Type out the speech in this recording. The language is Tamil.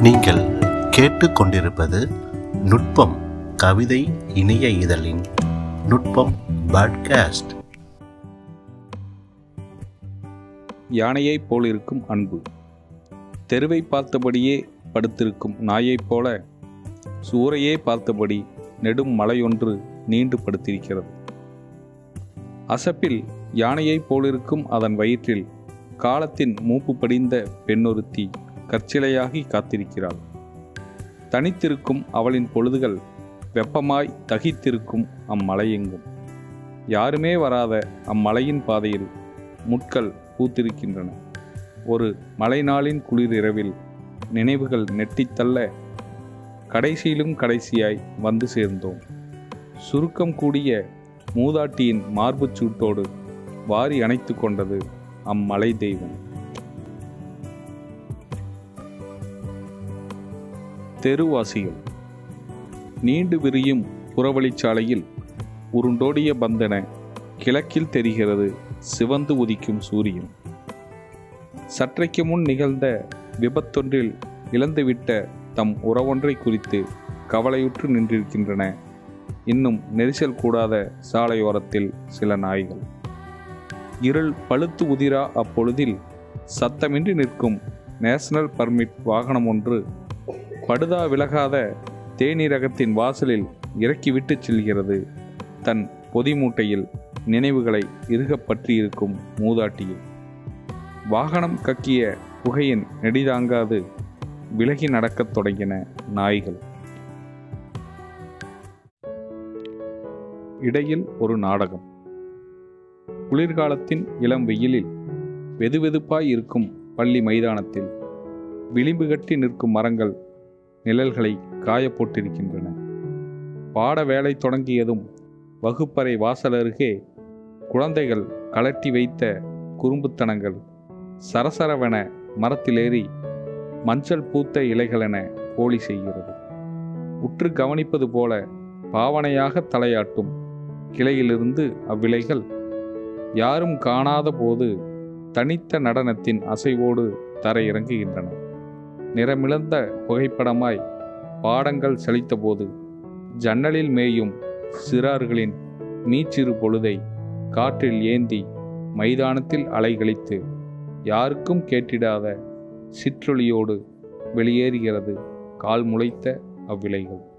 நீங்கள் கேட்டுக்கொண்டிருப்பது நுட்பம் கவிதை இணைய இதழின் நுட்பம் பாட்காஸ்ட் யானையைப் போலிருக்கும் அன்பு தெருவை பார்த்தபடியே படுத்திருக்கும் நாயைப் போல சூறையே பார்த்தபடி நெடும் மலையொன்று நீண்டு படுத்திருக்கிறது அசப்பில் யானையைப் போலிருக்கும் அதன் வயிற்றில் காலத்தின் மூப்பு படிந்த பெண்ணொருத்தி கற்சிலையாகி காத்திருக்கிறாள் தனித்திருக்கும் அவளின் பொழுதுகள் வெப்பமாய் தகித்திருக்கும் அம்மலையெங்கும் யாருமே வராத அம்மலையின் பாதையில் முட்கள் பூத்திருக்கின்றன ஒரு மழை நாளின் குளிர் இரவில் நினைவுகள் நெட்டித்தள்ள கடைசியிலும் கடைசியாய் வந்து சேர்ந்தோம் சுருக்கம் கூடிய மூதாட்டியின் மார்புச் சூட்டோடு வாரி அணைத்து கொண்டது அம்மலை தெய்வம் தெருவாசிகள் நீண்டு விரியும் புறவழிச்சாலையில் உருண்டோடிய பந்தன கிழக்கில் தெரிகிறது சிவந்து உதிக்கும் சூரியன் சற்றைக்கு முன் நிகழ்ந்த விபத்தொன்றில் இழந்துவிட்ட தம் உறவொன்றை குறித்து கவலையுற்று நின்றிருக்கின்றன இன்னும் நெரிசல் கூடாத சாலையோரத்தில் சில நாய்கள் இருள் பழுத்து உதிரா அப்பொழுதில் சத்தமின்றி நிற்கும் நேஷனல் பர்மிட் வாகனம் ஒன்று படுதா விலகாத தேநீரகத்தின் வாசலில் இறக்கிவிட்டு செல்கிறது தன் பொதி மூட்டையில் நினைவுகளை இறுகப் பற்றியிருக்கும் மூதாட்டியை வாகனம் கக்கிய புகையின் நெடிதாங்காது விலகி நடக்கத் தொடங்கின நாய்கள் இடையில் ஒரு நாடகம் குளிர்காலத்தின் இளம் வெயிலில் வெதுவெதுப்பாய் இருக்கும் பள்ளி மைதானத்தில் விளிம்பு கட்டி நிற்கும் மரங்கள் நிழல்களை காயப்போட்டிருக்கின்றன பாட வேலை தொடங்கியதும் வகுப்பறை வாசலருகே குழந்தைகள் கலட்டி வைத்த குறும்புத்தனங்கள் சரசரவென மரத்திலேறி மஞ்சள் பூத்த இலைகளென போலி செய்கிறது உற்று கவனிப்பது போல பாவனையாக தலையாட்டும் கிளையிலிருந்து அவ்விலைகள் யாரும் காணாத போது தனித்த நடனத்தின் அசைவோடு தரையிறங்குகின்றன நிறமிழந்த புகைப்படமாய் பாடங்கள் செழித்தபோது ஜன்னலில் மேயும் சிறார்களின் மீச்சிறு பொழுதை காற்றில் ஏந்தி மைதானத்தில் அலைகழித்து யாருக்கும் கேட்டிடாத சிற்றொளியோடு வெளியேறுகிறது கால் முளைத்த அவ்விலைகள்